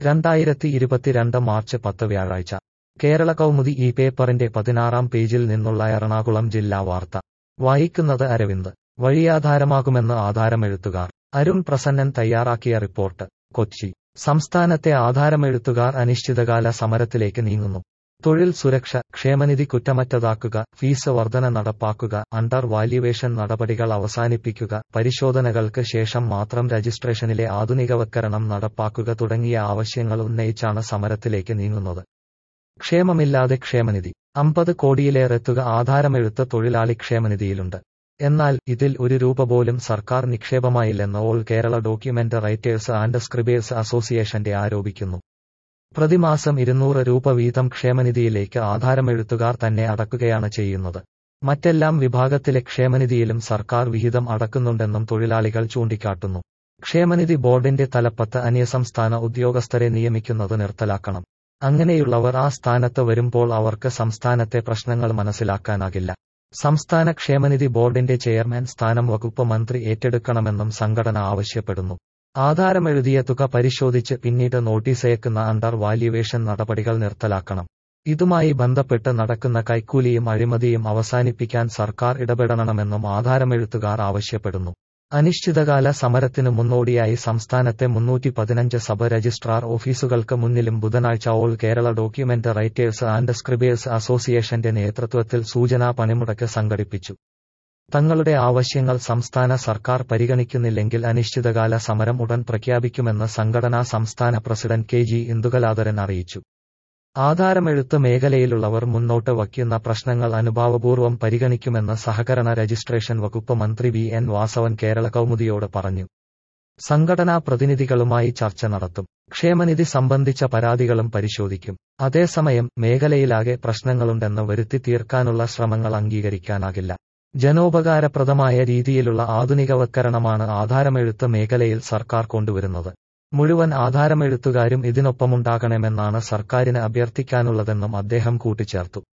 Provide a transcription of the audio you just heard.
രണ്ടായിരത്തി ഇരുപത്തിരണ്ട് മാർച്ച് പത്ത് വ്യാഴാഴ്ച കേരള കൗമുദി ഈ പേപ്പറിന്റെ പതിനാറാം പേജിൽ നിന്നുള്ള എറണാകുളം ജില്ലാ വാർത്ത വായിക്കുന്നത് അരവിന്ദ് വഴിയാധാരമാകുമെന്ന് ആധാരമെഴുത്തുകാർ അരുൺ പ്രസന്നൻ തയ്യാറാക്കിയ റിപ്പോർട്ട് കൊച്ചി സംസ്ഥാനത്തെ ആധാരമെഴുത്തുകാർ അനിശ്ചിതകാല സമരത്തിലേക്ക് നീങ്ങുന്നു തൊഴിൽ സുരക്ഷ ക്ഷേമനിധി കുറ്റമറ്റതാക്കുക ഫീസ് വർധന നടപ്പാക്കുക അണ്ടർ വാല്യുവേഷൻ നടപടികൾ അവസാനിപ്പിക്കുക പരിശോധനകൾക്ക് ശേഷം മാത്രം രജിസ്ട്രേഷനിലെ ആധുനികവൽക്കരണം നടപ്പാക്കുക തുടങ്ങിയ ആവശ്യങ്ങൾ ഉന്നയിച്ചാണ് സമരത്തിലേക്ക് നീങ്ങുന്നത് ക്ഷേമമില്ലാതെ ക്ഷേമനിധി അമ്പത് കോടിയിലേറെ തുക ആധാരമെഴുത്ത് തൊഴിലാളി ക്ഷേമനിധിയിലുണ്ട് എന്നാൽ ഇതിൽ ഒരു രൂപ പോലും സർക്കാർ നിക്ഷേപമായില്ലെന്ന് all Kerala document writers and scribers അസോസിയേഷന്റെ ആരോപിക്കുന്നു പ്രതിമാസം ഇരുന്നൂറ് രൂപ വീതം ക്ഷേമനിധിയിലേക്ക് ആധാരമെഴുത്തുകാർ തന്നെ അടക്കുകയാണ് ചെയ്യുന്നത് മറ്റെല്ലാം വിഭാഗത്തിലെ ക്ഷേമനിധിയിലും സർക്കാർ വിഹിതം അടക്കുന്നുണ്ടെന്നും തൊഴിലാളികൾ ചൂണ്ടിക്കാട്ടുന്നു ക്ഷേമനിധി ബോർഡിന്റെ തലപ്പത്ത് അന്യസംസ്ഥാന ഉദ്യോഗസ്ഥരെ നിയമിക്കുന്നത് നിർത്തലാക്കണം അങ്ങനെയുള്ളവർ ആ സ്ഥാനത്ത് വരുമ്പോൾ അവർക്ക് സംസ്ഥാനത്തെ പ്രശ്നങ്ങൾ മനസ്സിലാക്കാനാകില്ല സംസ്ഥാന ക്ഷേമനിധി ബോർഡിന്റെ ചെയർമാൻ സ്ഥാനം വകുപ്പ് മന്ത്രി ഏറ്റെടുക്കണമെന്നും സംഘടന ആവശ്യപ്പെടുന്നു ആധാരമെഴുതിയ തുക പരിശോധിച്ച് പിന്നീട് നോട്ടീസയക്കുന്ന അണ്ടർ വാല്യുവേഷൻ നടപടികൾ നിർത്തലാക്കണം ഇതുമായി ബന്ധപ്പെട്ട് നടക്കുന്ന കൈക്കൂലിയും അഴിമതിയും അവസാനിപ്പിക്കാൻ സർക്കാർ ഇടപെടണമെന്നും ആധാരമെഴുത്തുകാർ ആവശ്യപ്പെടുന്നു അനിശ്ചിതകാല സമരത്തിനു മുന്നോടിയായി സംസ്ഥാനത്തെ മുന്നൂറ്റി പതിനഞ്ച് സബ് രജിസ്ട്രാർ ഓഫീസുകൾക്ക് മുന്നിലും ബുധനാഴ്ച all Kerala document writers and scribers അസോസിയേഷന്റെ നേതൃത്വത്തിൽ സൂചനാ പണിമുടക്ക് സംഘടിപ്പിച്ചു തങ്ങളുടെ ആവശ്യങ്ങൾ സംസ്ഥാന സർക്കാർ പരിഗണിക്കുന്നില്ലെങ്കിൽ അനിശ്ചിതകാല സമരം ഉടൻ പ്രഖ്യാപിക്കുമെന്ന് സംഘടനാ സംസ്ഥാന പ്രസിഡന്റ് കെ ജി ഇന്ദുകലാധരൻ അറിയിച്ചു ആധാരമെഴുത്ത് മേഖലയിലുള്ളവർ മുന്നോട്ട് വയ്ക്കുന്ന പ്രശ്നങ്ങൾ അനുഭാവപൂർവ്വം പരിഗണിക്കുമെന്ന് സഹകരണ രജിസ്ട്രേഷൻ വകുപ്പ് മന്ത്രി വി എൻ വാസവൻ കേരള കൗമുദിയോട് പറഞ്ഞു സംഘടനാ പ്രതിനിധികളുമായി ചർച്ച നടത്തും ക്ഷേമനിധി സംബന്ധിച്ച പരാതികളും പരിശോധിക്കും അതേസമയം മേഖലയിലാകെ പ്രശ്നങ്ങളുണ്ടെന്ന് വരുത്തി തീർക്കാനുള്ള ശ്രമങ്ങൾ അംഗീകരിക്കാനാകില്ല ജനോപകാരപ്രദമായ രീതിയിലുള്ള ആധുനികവൽക്കരണമാണ് ആധാരമെഴുത്ത് മേഖലയിൽ സർക്കാർ കൊണ്ടുവരുന്നത് മുഴുവൻ ആധാരമെഴുത്തുകാരും ഇതിനൊപ്പമുണ്ടാകണമെന്നാണ് സർക്കാരിന് അഭ്യർത്ഥിക്കാനുള്ളതെന്നും അദ്ദേഹം കൂട്ടിച്ചേർത്തു